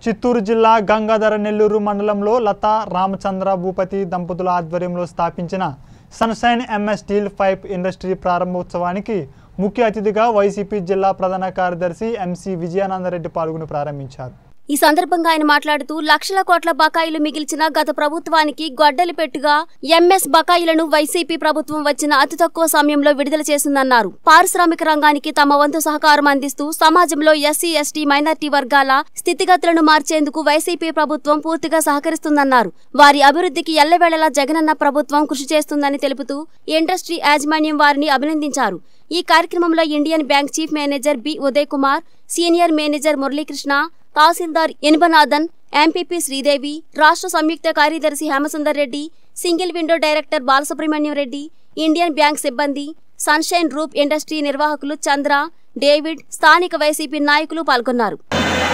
చిత్తూరు జిల్లా గంగాధర నెల్లూరు మండలంలో లతా రామచంద్ర భూపతి దంపతుల ఆధ్వర్యంలో స్థాపించిన Sunshine MS steel pipe industry ప్రారంభోత్సవానికి ముఖ్య అతిథిగా వైసీపీ జిల్లా ప్రధాన కార్యదర్శి ఎంసీ విజయానందరెడ్డి పాల్గొని ప్రారంభించారు ఈ సందర్భంగా ఆయన మాట్లాడుతూ లక్షల కోట్ల బకాయిలు మిగిల్చిన గత ప్రభుత్వానికి గొడ్డలి పెట్టుగా ఎంఎస్ బకాయిలను వైసీపీ ప్రభుత్వం వచ్చిన అతి తక్కువ సమయంలో విడుదల చేసిందన్నారు పారిశ్రామిక రంగానికి తమ వంతు సహకారం అందిస్తూ సమాజంలో ఎస్సీ ఎస్టీ మైనార్టీ వర్గాల స్థితిగతులను మార్చేందుకు వైసీపీ ప్రభుత్వం పూర్తిగా సహకరిస్తుందన్నారు వారి అభివృద్ధికి ఎల్లవేళలా జగనన్న ప్రభుత్వం కృషి చేస్తుందని తెలుపుతూ ఇండస్ట్రీ యాజమాన్యం వారిని అభినందించారు ఈ కార్యక్రమంలో Indian Bank chief manager B Uday Kumar senior manager Muralikrishna tahsildar Inupanathan MPP Sridevi రాష్ట్ర సంయుక్త కార్యదర్శి Hemasundar Reddy single window director Balasubrahmanyam Reddy Indian Bank సిబ్బంది సన్షైన్ గ్రూప్ ఇండస్ట్రీ నిర్వాహకులు చంద్ర డేవిడ్ స్థానిక వైసీపీ నాయకులు పాల్గొన్నారు